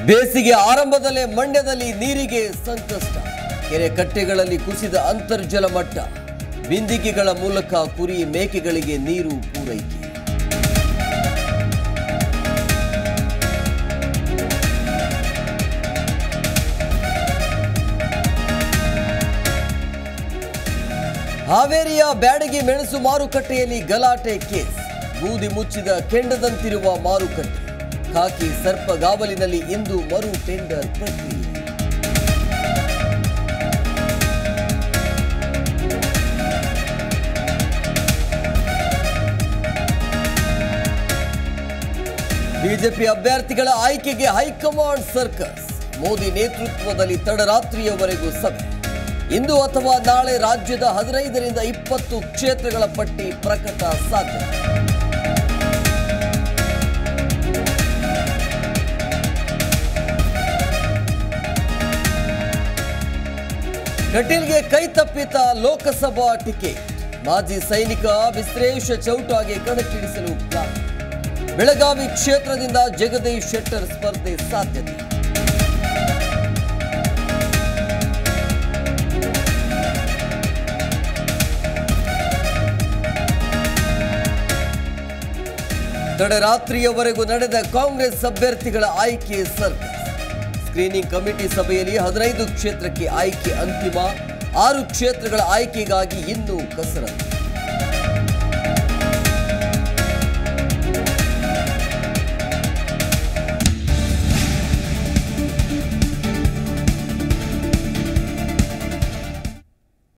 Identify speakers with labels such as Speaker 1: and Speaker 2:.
Speaker 1: ಬೇಸಿಗೆ ಆರಂಭದಲ್ಲೇ ಮಂಡ್ಯದಲ್ಲಿ ನೀರಿಗೆ ಸಂಕಷ್ಟ ಕೆರೆ ಕಟ್ಟೆಗಳಲ್ಲಿ ಕುಸಿದ ಅಂತರ್ಜಲ ಮಟ್ಟ ಬಿಂದಿಗೆಗಳ ಮೂಲಕ ಕುರಿ ಮೇಕೆಗಳಿಗೆ ನೀರು ಪೂರೈಕೆ ಹಾವೇರಿಯ ಬ್ಯಾಡಗಿ ಮೆಣಸು ಮಾರುಕಟ್ಟೆಯಲ್ಲಿ ಗಲಾಟೆ ಕೇಸ್ ಬೂದಿ ಮುಚ್ಚಿದ ಕೆಂಡದಂತಿರುವ ಮಾರುಕಟ್ಟೆ ಖಾಕಿ ಸರ್ಪಗಾವಲಿನಲ್ಲಿ ಇಂದು ಮರು ಟೆಂಡರ್ ಪ್ರಕ್ರಿಯೆ ಬಿಜೆಪಿ ಅಭ್ಯರ್ಥಿಗಳ ಆಯ್ಕೆಗೆ ಹೈಕಮಾಂಡ್ ಸರ್ಕಸ್ ಮೋದಿ ನೇತೃತ್ವದಲ್ಲಿ ತಡರಾತ್ರಿಯವರೆಗೂ ಸಭೆ ಇಂದು ಅಥವಾ ನಾಳೆ ರಾಜ್ಯದ ಹದಿನೈದರಿಂದ ಇಪ್ಪತ್ತು ಕ್ಷೇತ್ರಗಳ ಪಟ್ಟಿ ಪ್ರಕಟ ಸಾಧ್ಯತೆ ಕಟೀಲ್ಗೆ ಕೈ ತಪ್ಪಿತ ಲೋಕಸಭಾ ಟಿಕೆಟ್ ಮಾಜಿ ಸೈನಿಕ ವಿಶ್ರೇಷ ಚೌಟಾಗೆ ಕಣಕ್ಕಿಳಿಸಲು ಪ್ಲಾನ್ ಬೆಳಗಾವಿ ಕ್ಷೇತ್ರದಿಂದ ಜಗದೀಶ್ ಶೆಟ್ಟರ್ ಸ್ಪರ್ಧೆ ಸಾಧ್ಯತೆ ತಡರಾತ್ರಿಯವರೆಗೂ ನಡೆದ ಕಾಂಗ್ರೆಸ್ ಅಭ್ಯರ್ಥಿಗಳ ಆಯ್ಕೆ ಸರ್ಕಸ್ ಸ್ಕ್ರೀನಿಂಗ್ ಕಮಿಟಿ ಸಭೆಯಲ್ಲಿ ಹದಿನೈದು ಕ್ಷೇತ್ರಕ್ಕೆ ಆಯ್ಕೆ ಅಂತಿಮ ಆರು ಕ್ಷೇತ್ರಗಳ ಆಯ್ಕೆಗಾಗಿ ಇನ್ನೂ ಕಸರತ್ತು